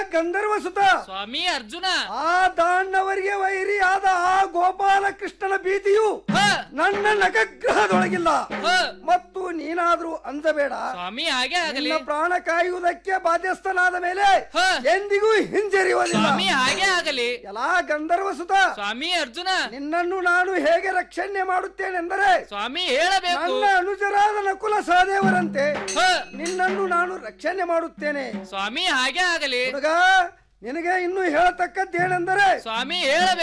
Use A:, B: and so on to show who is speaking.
A: ಗಂಧರ್ವ ಸುತ
B: ಸ್ವಾಮಿ ಅರ್ಜುನ
A: ಆ ದಾಂಡವರಿಗೆ ವೈರಿಯಾದ ಆ ಗೋಪಾಲಕೃಷ್ಣನ ಭೀತಿಯು ನನ್ನ ನಗಗ್ರಹದೊಳಗಿಲ್ಲ ಮತ್ತು ನೀನಾದ್ರೂ ಅಂಜಬೇಡ
B: ಸ್ವಾಮಿ ಹಾಗೆ ಆಗಲಿ
A: ನಿನ್ನ ಪ್ರಾಣ ಕಾಯುವುದಕ್ಕೆ ಬಾಧ್ಯಸ್ಥನಾದ ಮೇಲೆ ಎಂದಿಗೂ ಹಿಂಜರಿಯುವುದಿಲ್ಲ
B: ಸ್ವಾಮಿ ಹಾಗೆ ಆಗಲಿ
A: ಎಲ್ಲಾ ಗಂಧರ್ವ ಸುತ
B: ಸ್ವಾಮಿ ಅರ್ಜುನ
A: ನಿನ್ನನ್ನು ನಾನು ಹೇಗೆ ರಕ್ಷಣೆ ಮಾಡುತ್ತೇನೆಂದರೆ
B: ಸ್ವಾಮಿ ಹೇಳಬೇಕು
A: ನನ್ನ ಅನುಜರಾದ ನಕುಲ ಸಹದೇವರಂತೆ ನಿನ್ನನ್ನು ನಾನು ರಕ್ಷಣೆ ಮಾಡುತ್ತೇನೆ
B: ಸ್ವಾಮಿ ಹಾಗೆ ಆಗಲಿ
A: ಹುಡುಗ ನಿನಗೆ ಇನ್ನು ಹೇಳತಕ್ಕದ್ದೇನೆಂದರೆ
B: ಸ್ವಾಮಿ ಹೇಳಬೇಕು